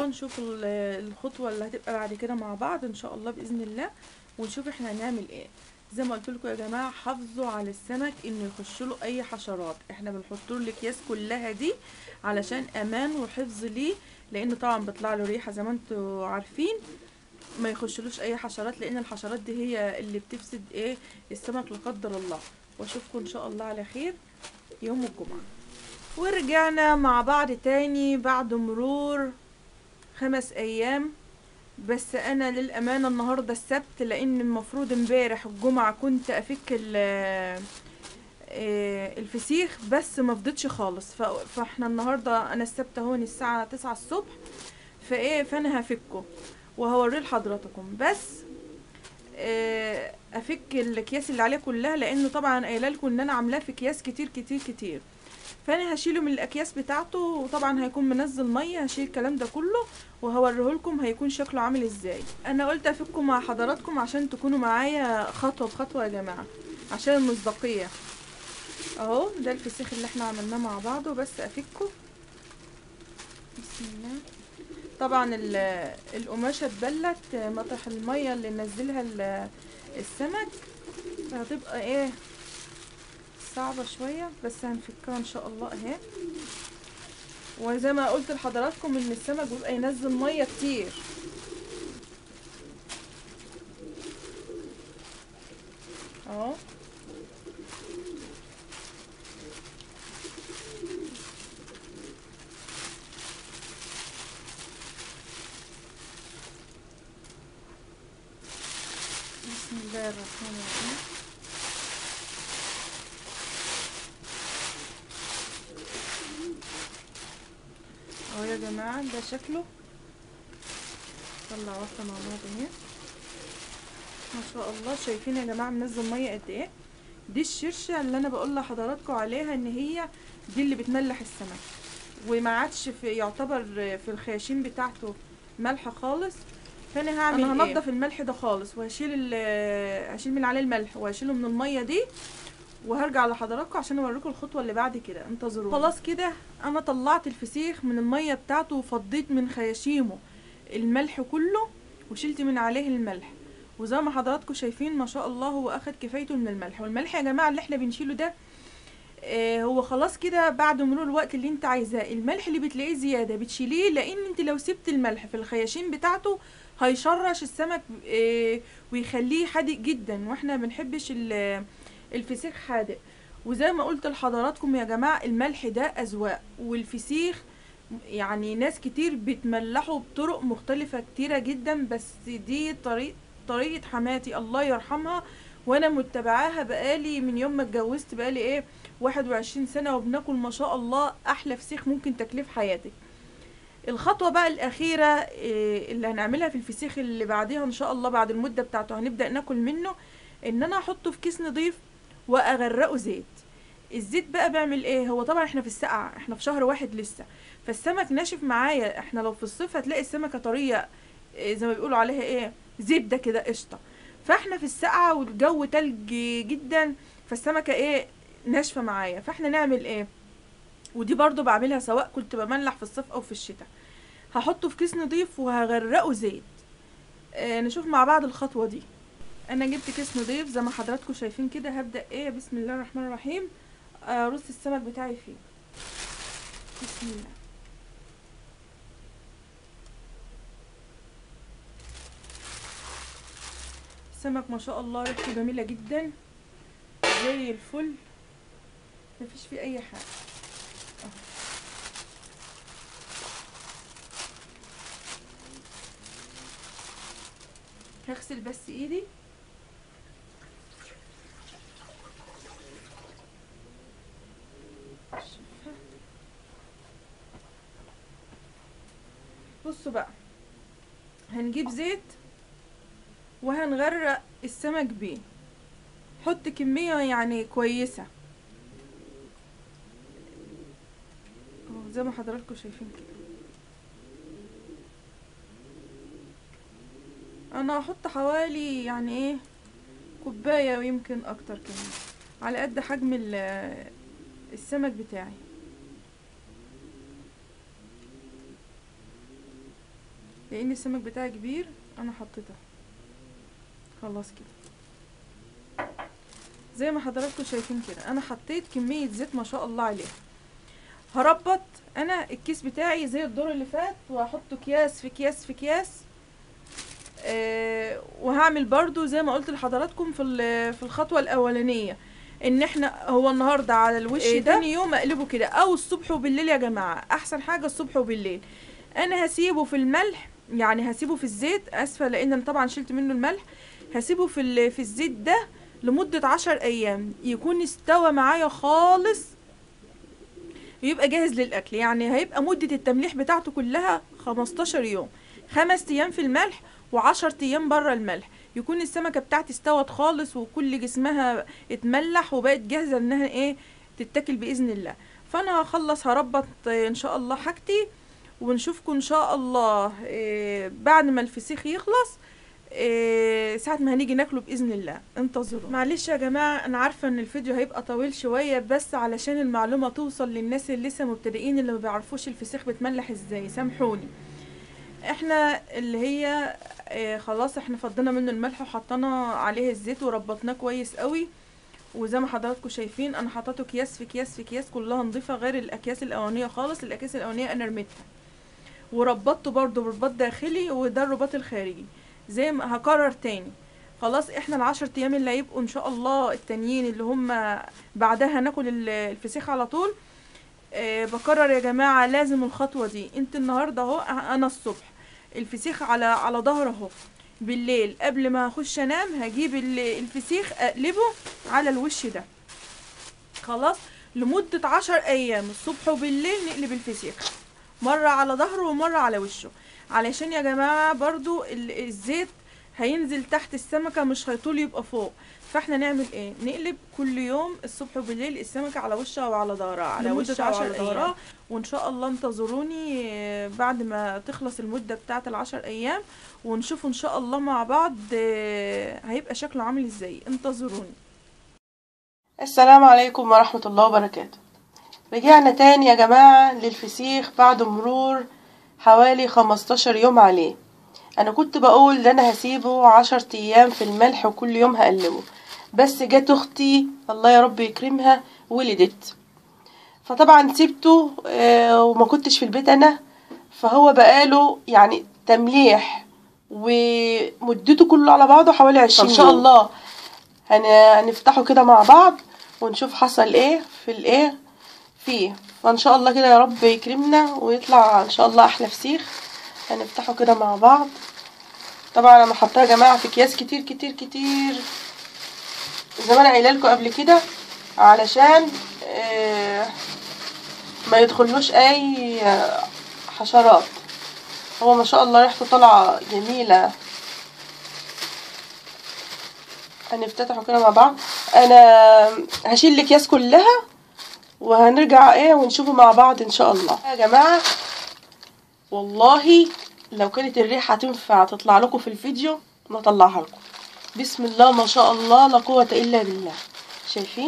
الله نشوف ال- الخطوة اللي هتبقى بعد كده مع بعض ان شاء الله بإذن الله ونشوف احنا هنعمل ايه زي ما قلت لكم يا جماعة حافظوا على السمك انه يخش له اي حشرات احنا بنحط له الاكياس كلها دي علشان امان وحفظ ليه لان طبعا بيطلع له ريحة زي ما انتوا عارفين ما يخشلوش اي حشرات لان الحشرات دي هي اللي بتفسد ايه السمك لا قدر الله واشوفكم ان شاء الله على خير يوم الجمعة ورجعنا مع بعض تاني بعد مرور خمس ايام بس انا للامانه النهارده السبت لان المفروض امبارح الجمعه كنت افك ال- آه، الفسيخ بس ما فضتش خالص ف- فاحنا النهارده انا السبت هون الساعه 9 الصبح فايه فانا هفكه وهوريه لحضراتكم بس آه، افك الاكياس اللي عليه كلها لانه طبعا قايله لكم ان انا عاملاه في اكياس كتير كتير كتير فانا هشيله من الاكياس بتاعته وطبعا هيكون منزل ميه هشيل الكلام ده كله وهوريه لكم هيكون شكله عامل ازاي انا قلت افكه مع حضراتكم عشان تكونوا معايا خطوه بخطوه يا جماعه عشان المصداقيه اهو ده الفسيخ اللي احنا عملناه مع بعضه بس افكه بسم الله طبعا ال- القماشه اتبلت مطرح الميه اللي نزلها ال- السمك فهتبقى ايه صعبة شوية بس هنفكها ان شاء الله اهي وزي ما قلت لحضراتكم ان السمك بيبقى ينزل مية كتير اهو بسم الله الرحمن الرحيم اهو يا جماعة ده شكله طلع واحدة مع بعض اهي ما شاء الله شايفين يا جماعة منزل مية قد ايه دي الشرشة اللي انا بقول لحضراتكم عليها ان هي دي اللي بتملح السمك وما عادش في يعتبر في الخياشيم بتاعته ملح خالص فانا هعمل انا هنضف الملح ده خالص وهشيل ال- هشيل من عليه الملح وهشيله من المية دي وهرجع لحضراتكم عشان اوريكم الخطوه اللي بعد كده انتظروني خلاص كده انا طلعت الفسيخ من الميه بتاعته وفضيت من خياشيمه الملح كله وشلت من عليه الملح وزي ما حضراتكم شايفين ما شاء الله هو اخد كفايته من الملح والملح يا جماعه اللي احنا بنشيله ده آه هو خلاص كده بعد مرور الوقت اللي انت عايزاه الملح اللي بتلاقيه زياده بتشيليه لان انت لو سبت الملح في الخياشيم بتاعته هيشرش السمك آه ويخليه حادق جدا واحنا بنحبش ال- الفسيخ حادق وزي ما قلت لحضراتكم يا جماعة الملح ده أذواق والفسيخ يعني ناس كتير بتملحه بطرق مختلفة كتيرة جدا بس دي طريق طريقة حماتي الله يرحمها وانا متبعاها بقالي من يوم ما اتجوزت بقالي ايه واحد وعشرين سنة وبناكل ما شاء الله احلى فسيخ ممكن تكليف حياتك الخطوة بقى الأخيرة إيه، اللي هنعملها في الفسيخ اللي بعديها إن شاء الله بعد المدة بتاعته هنبدأ ناكل منه إن أنا أحطه في كيس نضيف وأغرقه زيت الزيت بقى بيعمل ايه هو طبعا احنا في السقعة احنا في شهر واحد لسه فالسمك ناشف معايا احنا لو في الصيف هتلاقي السمكة طرية إيه زي ما بيقولوا عليها ايه زبدة كده قشطة فاحنا في السقعة والجو تلج جدا فالسمكة ايه ناشفة معايا فاحنا نعمل ايه ودي برضو بعملها سواء كنت بملح في الصيف او في الشتاء هحطه في كيس نضيف وهغرقه زيت اه نشوف مع بعض الخطوة دي انا جبت كيس نضيف زي ما حضراتكم شايفين كده هبدأ ايه بسم الله الرحمن الرحيم ارص السمك بتاعي فيه بسم الله السمك ما شاء الله ريحته جميلة جدا زي الفل مفيش فيه اي حاجة أهو. هغسل بس ايدي شوفها. بصوا بقى هنجيب زيت وهنغرق السمك بيه حط كمية يعني كويسة اهو زي ما حضراتكم شايفين كده انا هحط حوالي يعني ايه كوباية ويمكن اكتر كمان على قد حجم ال- السمك بتاعي لان السمك بتاعي كبير انا حطيتها خلاص كده زي ما حضراتكم شايفين كده انا حطيت كمية زيت ما شاء الله عليها هربط انا الكيس بتاعي زي الدور اللي فات وهحط اكياس في اكياس في اكياس آه وهعمل برضو زي ما قلت لحضراتكم في ال- في الخطوة الاولانية ان احنا هو النهارده على الوش ده تاني يوم اقلبه كده او الصبح وبالليل يا جماعة احسن حاجة الصبح وبالليل انا هسيبه في الملح يعني هسيبه في الزيت اسفة لان انا طبعا شلت منه الملح هسيبه في ال- في الزيت ده لمدة عشر ايام يكون استوى معايا خالص يبقى جاهز للاكل يعني هيبقى مدة التمليح بتاعته كلها 15 يوم خمس ايام في الملح وعشر ايام بره الملح يكون السمكة بتاعتي استوت خالص وكل جسمها اتملح وبقت جاهزة انها ايه تتاكل باذن الله فانا هخلص هربط آه، ان شاء الله حاجتي ونشوفكم ان شاء الله آه، بعد ما الفسيخ يخلص آه، ساعة ما هنيجي ناكله بإذن الله انتظروا معلش يا جماعة أنا عارفة إن الفيديو هيبقى طويل شوية بس علشان المعلومة توصل للناس اللي لسه مبتدئين اللي ما بيعرفوش الفسيخ بتملح ازاي سامحوني احنا اللي هي آه، خلاص احنا فضينا منه الملح وحطينا عليه الزيت وربطناه كويس قوي وزي ما حضراتكم شايفين انا حطيته اكياس في اكياس في اكياس كلها نظيفه غير الاكياس الاولانيه خالص الاكياس الاولانيه انا رميتها وربطته برضو برباط داخلي وده الرباط الخارجي زي ما هكرر تاني خلاص احنا العشر ايام اللي هيبقوا ان شاء الله التانيين اللي هم بعدها ناكل ال- الفسيخ على طول آه بكرر يا جماعه لازم الخطوه دي انت النهارده اهو انا الصبح الفسيخ على على ظهر اهو بالليل قبل ما اخش انام هجيب ال- الفسيخ اقلبه على الوش ده خلاص لمدة عشر ايام الصبح وبالليل نقلب الفسيخ مرة على ظهره ومرة على وشه علشان يا جماعة برضو ال- الزيت هينزل تحت السمكة مش هيطول يبقى فوق فاحنا نعمل ايه نقلب كل يوم الصبح وبالليل السمكة على وشها وعلى ظهرها على لمدة وشها عشر وعلى أيام. ظهرها وان شاء الله انتظروني آه، بعد ما تخلص المدة بتاعة العشر ايام ونشوف ان شاء الله مع بعض آه، هيبقى شكله عامل ازاي انتظروني السلام عليكم ورحمة الله وبركاته رجعنا تاني يا جماعة للفسيخ بعد مرور حوالي 15 يوم عليه انا كنت بقول ده انا هسيبه عشر ايام في الملح وكل يوم هقلبه بس جت اختي الله يا رب يكرمها ولدت فطبعا سيبته آه، وما كنتش في البيت انا فهو بقاله يعني تمليح ومدته كله على بعضه حوالي عشرين ان شاء الله هن... هنفتحه كده مع بعض ونشوف حصل ايه في الايه فيه فان شاء الله كده يا رب يكرمنا ويطلع ان شاء الله احلى فسيخ هنفتحه كده مع بعض طبعا انا حطاه يا جماعه في اكياس كتير كتير كتير زي ما انا قايله لكم قبل كده علشان آه، ما يدخلوش اي آه، حشرات هو ما شاء الله ريحته طالعه جميله هنفتتحه كده مع بعض انا هشيل الاكياس كلها وهنرجع ايه ونشوفه مع بعض ان شاء الله يا جماعه والله لو كانت الريحه تنفع تطلع لكم في الفيديو نطلعها لكم بسم الله ما شاء الله لا قوه الا بالله شايفين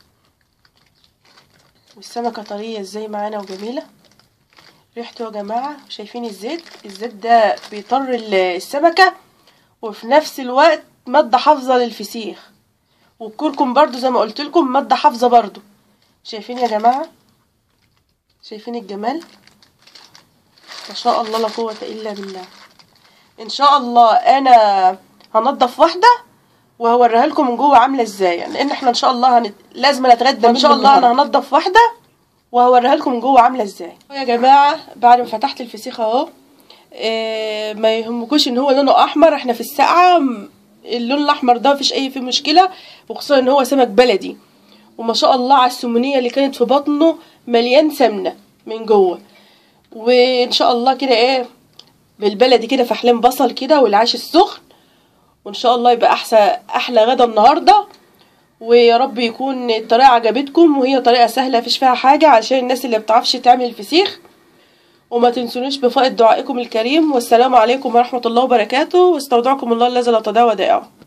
والسمكه طريه ازاي معانا وجميله ريحته يا جماعه شايفين الزيت الزيت ده بيطر ال- السمكه وفي نفس الوقت مادة حافظة للفسيخ والكركم برضو زي ما قلت لكم مادة حافظة برضو شايفين يا جماعة شايفين الجمال ما شاء الله لا قوة إلا بالله إن شاء الله أنا هنضف واحدة وهوريها لكم من جوه عاملة ازاي يعني لأن احنا إن شاء الله هنت... لازم نتغدى إن شاء الله أنا هنضف واحدة وهوريها لكم من جوه عاملة ازاي يا جماعة بعد ما فتحت الفسيخ اهو آه، ما يهمكوش ان هو لونه احمر احنا في الساقعه م- اللون الاحمر ده مفيش اي فيه مشكله وخصوصا ان هو سمك بلدي وما شاء الله على السمنيه اللي كانت في بطنه مليان سمنه من جوه وان شاء الله كده ايه بالبلدي كده فحلين بصل كده والعيش السخن وان شاء الله يبقى احسن احلى غدا النهارده ويا رب يكون الطريقه عجبتكم وهي طريقه سهله مفيش فيها حاجه عشان الناس اللي بتعرفش تعمل الفسيخ وما تنسونيش بفائض دعائكم الكريم والسلام عليكم ورحمة الله وبركاته واستودعكم الله الذي لا تضيع ودائعه